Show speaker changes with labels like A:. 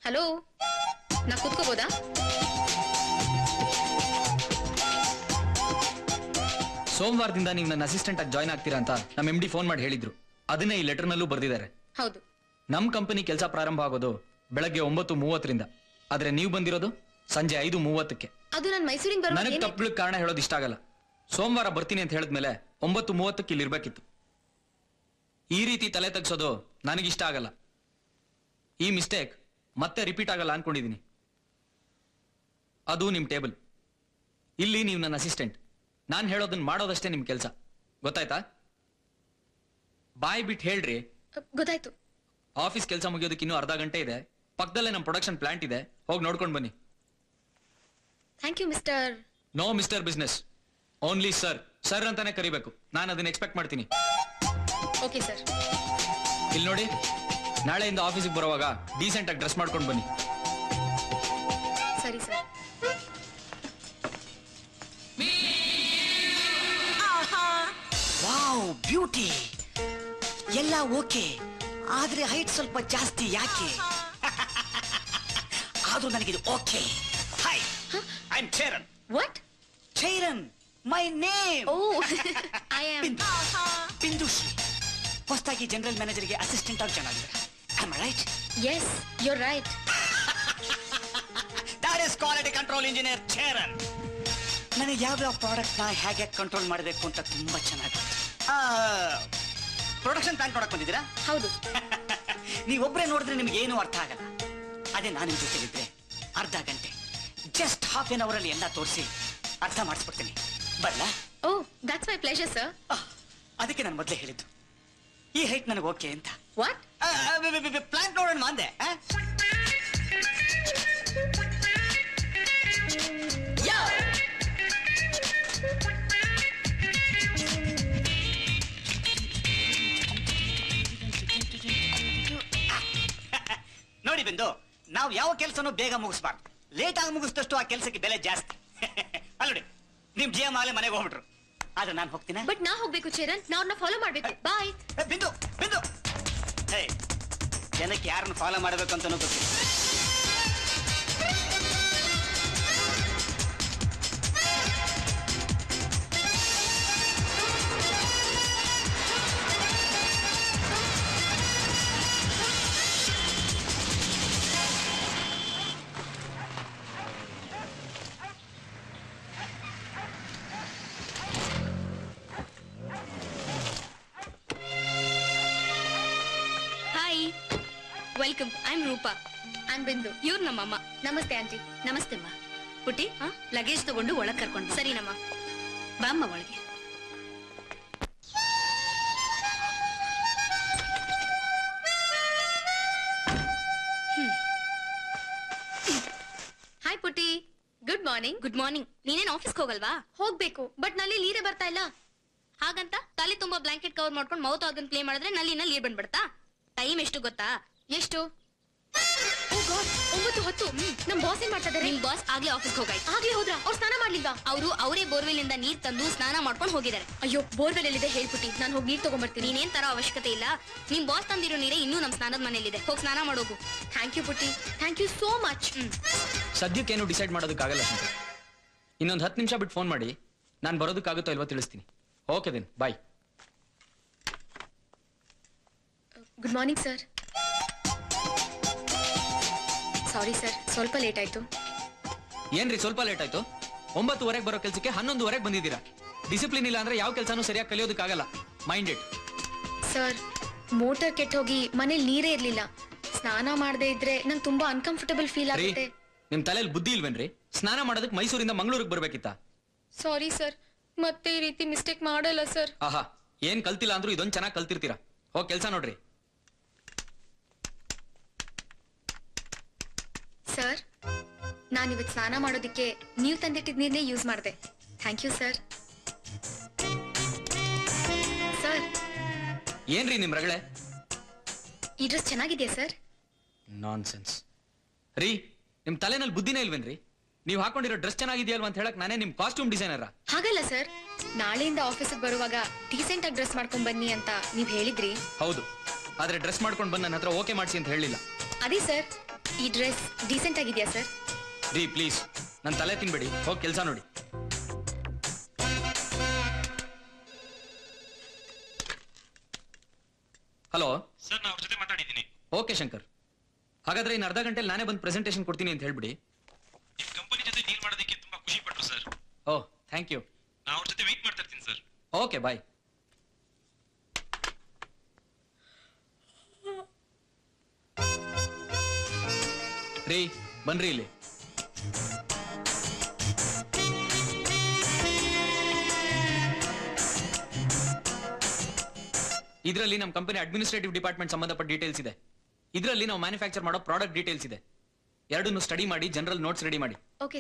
A: Hello ನಾ ಕೂತ್ಕೋಬೋದಾ
B: ಸೋಮವಾರದಿಂದ ನೀವು ನನ್ನ ಅಸಿಸ್ಟೆಂಟ್ ಆಗಿ ಜಾಯ್ನ್ ಆಗ್ತೀರಾ ಅಂತ ನಮ್ಮ ಎಂ ಡಿ ಫೋನ್ ಮಾಡಿ ಹೇಳಿದ್ರು ಅದನ್ನೇ ಈ ಲೆಟರ್ನಲ್ಲೂ ಬರ್ದಿದ್ದಾರೆ
A: ಹೌದು
B: ನಮ್ ಕಂಪನಿ ಕೆಲಸ ಪ್ರಾರಂಭ ಆಗೋದು ಬೆಳಗ್ಗೆ ಒಂಬತ್ತು ಮೂವತ್ತರಿಂದ ಆದ್ರೆ ನೀವು ಬಂದಿರೋದು ಸಂಜೆ ಐದು ಮೂವತ್ತಕ್ಕೆ
A: ಅದು ನಾನು ಮೈಸೂರಿಗೆ ಬರುವ
B: ನನಗೆ ತಪ್ಪುಗಳಿಗೆ ಕಾರಣ ಹೇಳೋದು ಇಷ್ಟ ಆಗಲ್ಲ ಸೋಮವಾರ ಬರ್ತೀನಿ ಅಂತ ಹೇಳಿದ್ಮೇಲೆ ಒಂಬತ್ತು ಮೂವತ್ತಕ್ಕೆ ಇಲ್ಲಿ ಇರ್ಬೇಕಿತ್ತು ಈ ರೀತಿ ತಲೆ ತಗ್ಸೋದು ನನಗಿಷ್ಟ ಆಗಲ್ಲ ಈ ಮಿಸ್ಟೇಕ್ ಮತ್ತೆ ರಿಪೀಟ್ ಆಗಲ್ಲ ಅನ್ಕೊಂಡಿದೀನಿ ಅದು ನಿಮ್ ಟೇಬಲ್ ಇಲ್ಲಿ ನೀವು ನನ್ನ ಅಸಿಸ್ಟೆಂಟ್ ನಾನು ಹೇಳೋದನ್ನ ಮಾಡೋದಷ್ಟೇ ನಿಮ್ ಕೆಲಸ ಗೊತ್ತಾಯ್ತಾ ಬಾಯ್ ಬಿಟ್ಟು ಹೇಳ್ರಿ
A: ಗೊತ್ತಾಯ್ತು
B: ಆಫೀಸ್ ಕೆಲಸ ಮುಗಿಯೋದಕ್ಕೆ ಇನ್ನೂ ಅರ್ಧ ಗಂಟೆ ಇದೆ ಪಕ್ಕದಲ್ಲೇ ನಮ್ಮ ಪ್ರೊಡಕ್ಷನ್ ಪ್ಲಾಂಟ್ ಇದೆ ಹೋಗಿ ನೋಡ್ಕೊಂಡು ಬನ್ನಿ
A: thank you mister
B: no mister business only sir sir ಅಂತಾನೆ ಕರಿಬೇಕು ನಾನು ಅದನ್ನ ಎಕ್ಸ್ಪೆಕ್ಟ್ ಮಾಡ್ತೀನಿ
A: ಓಕೆ ಸರ್
B: ಇಲ್ಲಿ ನೋಡಿ ನಾಳೆಯಿಂದ ಆಫೀಸಿಗೆ ಬರುವಾಗ ಡೀಸೆಂಟ್ ಆಗಿ ಡ್ರೆಸ್ ಮಾಡ್ಕೊಂಡು ಬನ್ನಿ
A: ಸರಿ ಸರ್
C: ವಾವ್ ಬ್ಯೂಟಿ ಎಲ್ಲ ಓಕೆ ಆದ್ರೆ ಹೈಟ್ ಸ್ವಲ್ಪ ಜಾಸ್ತಿ ಯಾಕೆ ಆದ್ರೂ ನನಗಿದು okay hi I am Cheran
A: what
C: Cheran my name
A: oh I am
C: Bindu Bindushree ಹೊಸದಾಗಿ ಜನರಲ್ ಮ್ಯಾನೇಜರ್ಗೆ ಅಸಿಸ್ಟೆಂಟ್ ಆಗಿ ಚೆನ್ನಾಗಿದ್ದಾರೆ am right
A: yes you're right
C: that is quality control engineer Cheran ನನಗೆ ಯಾವ್ಯಾವ ಪ್ರಾಡಕ್ಟ್ ನ ಹೇಗೆ ಕಂಟ್ರೋಲ್ ಮಾಡಬೇಕು ಅಂತ ತುಂಬಾ ಚೆನ್ನಾಗಿ ಪ್ರೊಡಕ್ಷನ್ ಪ್ಲಾನ್ ಮಾಡಕ್ ಬಂದಿದ್ದೀರಾ
A: ಹೌದು
C: ನೀವೊಬ್ಬರೇ ನೋಡಿದ್ರೆ ನಿಮ್ಗೆ ಏನು ಅರ್ಥ ಆಗಲ್ಲ ಅದೇ ನಾನು ನಿಮ್ ಜೊತೆಲಿದ್ರೆ ಅರ್ಧ ಗಂಟೆ ಜಸ್ಟ್ ಹಾಫ್ ಎನ್ ಅವರ್ ಅಲ್ಲಿ ಎಲ್ಲ ತೋರಿಸಿ ಅರ್ಥ ಮಾಡಿಸ್ಬಿಡ್ತೀನಿ ಬರ್ಲಾ
A: oh that's my pleasure sir
C: ಆಹ್, ಅದಕ್ಕೆ ನಾನು ಮೊದಲೇ ಹೇಳಿದ್ದು ಈ ಹೈಟ್ ನನಗೆ ಓಕೆ ಅಂತ
A: ವಾಟ್
C: ಪ್ಲಾಂಟ್ ನೋಡೋಣ ಅಂದೆ ಆ? ನೋಡಿ ಬಿಂದು ನಾವು ಯಾವ ಕೆಲಸನೂ ಬೇಗ ಮುಗಿಸ್ಬಾರ್ದು ಲೇಟ್ ಆಗಿ ಮುಗಿಸಿದಷ್ಟು ಆ ಕೆಲಸಕ್ಕೆ ಬೆಲೆ ಜಾಸ್ತಿ ಅಲ್ಲ ನೋಡಿ ನಿಮ್ ಜಿ ಎಂ ಆಗಲೇ ಮನೆಗೆ ಹೋಗ್ಬಿಟ್ರು ಆದ್ರೆ ನಾನು ಹೋಗ್ತೀನ
A: ಬಟ್ ನಾ ಹೋಗ್ಬೇಕು ಚೇರನ್ ನಾ ಅವ್ರನ್ನ ಫಾಲೋ ಮಾಡ್ಬೇಕು ಬಾಯ್
C: ಏ, ಬಿಂದು ಬಿಂದು ಹೇ ಜನಕ್ಕೆ ಯಾರನ್ನ ಫಾಲೋ ಮಾಡಬೇಕು ಅಂತಾನೂ ಗೊತ್ತಿಲ್ಲ
D: hi welcome I am Roopa
A: I Bindu
D: ಇವ್ರು ನಮ್ಮಮ್ಮ
A: ನಮಸ್ತೆ ಆಂಟಿ
D: ನಮಸ್ತೆ ಅಮ್ಮ ಪುಟ್ಟಿ ಲಗೇಜ್ ತಗೊಂಡು ಒಳಗ್ ಕರ್ಕೊಂಡು ಸರಿನಮ್ಮ ಬಾಮ್ಮ ಒಳಗೆ
A: ಹಾಯ್ ಪುಟಿ ಗುಡ್ ಮಾರ್ನಿಂಗ್
D: ಗುಡ್ ಮಾರ್ನಿಂಗ್ ನೀನೇನ್ ಆಫೀಸ್ಗೆ ಹೋಗಲ್ವಾ
A: ಹೋಗ್ಬೇಕು ಬಟ್ ನಲ್ಲಿ ನೀರೇ ಬರ್ತಾ ಇಲ್ಲ
D: ಹಾಗಂತ ತಲೆ ತುಂಬಾ ಬ್ಲಾಂಕೆಟ್ ಕವರ್ ಮಾಡ್ಕೊಂಡು ಮೌತ್ ಆರ್ಗನ್ ಪ್ಲೇ ಮಾಡಿದ್ರೆ ನಲ್ಲಿನ ನೀರ್ ಬಂದ್ಬಿಡ್ತಾ ಟೈಮ್ ಎಷ್ಟು ಗೊತ್ತಾ
A: ಎಷ್ಟು ಓ ಗಾಡ್ ಒಂಬತ್ತು ಹತ್ತು ನಮ್ ಬಾಸ್ ಏನ್ ಮಾಡ್ತಾ ಇದಾರೆ
D: ನಿಮ್ ಬಾಸ್ ಆಗ್ಲೇ ಆಫೀಸ್ಗೆ ಹೋಗಾಯ್ತು
A: ಆಗ್ಲೇ ಹೋದ್ರ ಅವ್ರು ಸ್ನಾನ ಮಾಡ್ಲಿಲ್ವಾ
D: ಅವರು ಅವರೇ ಬೋರ್ವೆಲ್ ಇಂದ ನೀರ್ ತಂದು ಸ್ನಾನ ಮಾಡ್ಕೊಂಡು ಹೋಗಿದ್ದಾರೆ
A: ಅಯ್ಯೋ ಬೋರ್ವೆಲ್ ಎಲ್ಲಿದೆ ಹೇಳ್ಬಿಟ್ಟಿ ನಾನು ಹೋಗಿ ನೀರ್ ತಗೊಂಡ್ಬರ್ತೀನಿ
D: ನೀನೇನ್ ತರೋ ಅವಶ್ಯಕತೆ ಇಲ್ಲ ನಿಮ್ ಬಾಸ್ ತಂದಿರೋ ನೀರೇ ಇನ್ನೂ ನಮ್ ಸ್ನಾನದ ಮನೇಲಿದೆ ಹೋಗಿ ಸ್ನಾನ ಮಾಡೋಗು
A: ಥ್ಯಾಂಕ್ ಯು ಪುಟ್ಟಿ ಥ್ಯಾಂಕ್ ಯು ಸೋ ಮಚ್
B: ಸದ್ಯಕ್ಕೇನು ಡಿಸೈಡ್ ಮಾಡೋದಕ್ಕಾಗಲ್ಲ ಶಂಕರ್ ಇನ್ನೊಂದು ಹತ್ತು ನಿಮಿಷ ಬಿಟ್ಟು ಫೋನ್ ಮಾಡಿ ನಾನು ಬರೋದಕ್ಕಾಗುತ್ತೋ ಇಲ್ವೋ ತಿಳಿಸ್ತೀನಿ okay then bye
A: good morning sir sorry sir ಸ್ವಲ್ಪ ಲೇಟ್ ಆಯ್ತು
B: ಏನ್ರಿ ಸ್ವಲ್ಪ ಲೇಟ್ ಆಯ್ತು ಒಂಬತ್ತುವರೆಗೆ ಬರೋ ಕೆಲಸಕ್ಕೆ ಹನ್ನೊಂದುವರೆಗೆ ಬಂದಿದ್ದೀರಾ ಡಿಸಿಪ್ಲಿನ್ ಇಲ್ಲ ಅಂದ್ರೆ ಯಾವ ಕೆಲಸನೂ ಸರಿಯಾಗಿ ಕಲಿಯೋದಕ್ಕಾಗಲ್ಲ ಮೈಂಡ್ ಇಟ್
A: ಸರ್ ಮೋಟರ್ ಕೆಟ್ಟ ಹೋಗಿ ಮನೇಲಿ ನೀರೇ ಇರ್ಲಿಲ್ಲ ಸ್ನಾನ ಮಾಡದೇ ಇದ್ರೆ ನಂಗೆ ತುಂಬಾ ಅನ್ಕಂಫರ್ಟಬಲ್ ಫೀಲ್
B: ರೀ
A: ಆಗುತ್ತೆ
B: ನಿಮ್ ತಲೆಯಲ್ಲಿ ಬುದ್ಧಿ ಇಲ್ವೇನ್ರಿ ಸ್ನಾನ ಮಾಡೋದಕ್ಕೆ ಮೈಸೂರಿಂದ ಮಂಗಳೂರಿಗೆ ಬರ್ಬೇಕಿತ್ತ
A: ಸಾರಿ ಸರ್ ಮತ್ತೆ ಈ ರೀತಿ ಮಿಸ್ಟೇಕ್ ಮಾಡಲ್ಲ ಸರ್
B: ಆಹಾ ಏನ್ ಕಲ್ತಿಲ್ಲ ಅಂದ್ರೂ ಇದೊಂದ್ ಚೆನ್ನಾಗಿ ಕಲ್ತಿರ್ತೀರಾ ಹೋಗ್ ಕೆಲಸ ನೋಡ್ರಿ
A: ಸರ್ ನಾನಿವತ್ತು ಸ್ನಾನ ಮಾಡೋದಕ್ಕೆ ನೀವು ತಂದಿಟ್ಟಿದ ನೀರನ್ನೇ ಯೂಸ್ ಮಾಡಿದೆ ಥ್ಯಾಂಕ್ ಯು ಸರ್ ಸರ್
B: ಏನ್ರಿ ನಿಮ್ ರಗಳೆ
A: ಈ ಡ್ರೆಸ್ ಚೆನ್ನಾಗಿದೆಯಾ ಸರ್
B: ನಾನ್ ಸೆನ್ಸ್ ರೀ ನಿಮ್ ತಲೆನಲ್ಲಿ ಬುದ್ಧಿನೇ ಇಲ್ವೇನ್ರಿ ನೀವು ಹಾಕೊಂಡಿರೋ ಡ್ರೆಸ್ ಚೆನ್ನಾಗಿದೆಯಲ್ವಾ ಅಂತ ಹೇಳಕ್ ನಾನೇ ನಿಮ್ ಕಾಸ್ಟ್ಯೂಮ್ ಡಿಸೈನರ
A: ಹಾಗಲ್ಲ ಸರ್ ನಾಳೆಯಿಂದ ಆಫೀಸಿಗೆ ಬರುವಾಗ ಡೀಸೆಂಟ್ ಆಗಿ ಡ್ರೆಸ್ ಮಾಡ್ಕೊಂಡ್ ಬನ್ನಿ ಅಂತ ನೀವ್ ಹೇಳಿದ್ರಿ
B: ಹೌದು ಆದ್ರೆ ಡ್ರೆಸ್ ಮಾಡ್ಕೊಂಡು ಬಂದು ನನ್ನ ಹತ್ರ ಓಕೆ ಮಾಡಿಸಿ ಅಂತ ಹೇಳಿಲ್ಲ
A: ಅದೇ ಸರ್ ಈ ಡ್ರೆಸ್ ಡೀಸೆಂಟ್ ಆಗಿದೆಯಾ ಸರ್
B: ರೀ ಪ್ಲೀಸ್ ನನ್ನ ತಲೆ ತಿನ್ಬೇಡಿ ಹೋಗಿ ಕೆಲಸ ನೋಡಿ ಹಲೋ
E: ಸರ್ ನಾ ಅವ್ರ ಜೊತೆ ಮಾತಾಡಿದ್ದೀನಿ
B: ಓಕೆ ಶಂಕರ್ ಹಾಗಾದ್ರೆ ಇನ್ನು ಅರ್ಧ ಗಂಟೆಲಿ ನಾನೇ ಬಂದು ಪ್ರೆಸೆಂಟೇಷನ್ ಕೊಡ್ತೀನಿ ಅಂತ ಹೇಳ್ಬಿಡಿ
E: ನಿಮ್ ಕಂಪನಿ ಜೊತೆ ಡೀಲ್ ಮಾಡೋದಕ್ಕೆ ತುಂಬಾ ಖುಷಿ ಪಟ್ರು ಸರ್
B: ಓಹ್ ಥ್ಯಾಂಕ್ ಯು
E: ನಾ ಅವ್ರ ಜೊತೆ ವೆಯ್ಟ್ ಮಾಡ್ತಾ ಇರ್ತೀನಿ ಸರ್
B: ಓಕೆ ಬಾಯ್ ರೀ ಬನ್ರಿ ಇಲ್ಲಿ ಇದರಲ್ಲಿ ನಮ್ಮ ಕಂಪನಿ ಅಡ್ಮಿನಿಸ್ಟ್ರೇಟಿವ್ ಡಿಪಾರ್ಟ್ಮೆಂಟ್ ಸಂಬಂಧಪಟ್ಟ ಡೀಟೇಲ್ಸ್ ಇದೆ ಇದರಲ್ಲಿ ನಾವು ಮ್ಯಾನುಫ್ಯಾಕ್ಚರ್ ಮಾಡೋ ಪ್ರಾಡಕ್ಟ್ ಡೀಟೇಲ್ಸ್ ಇದೆ ಎರಡನ್ನು ಸ್ಟಡಿ ಮಾಡಿ ಜನರಲ್ ನೋಟ್ಸ್ ರೆಡಿ ಮಾಡಿ
A: ಓಕೆ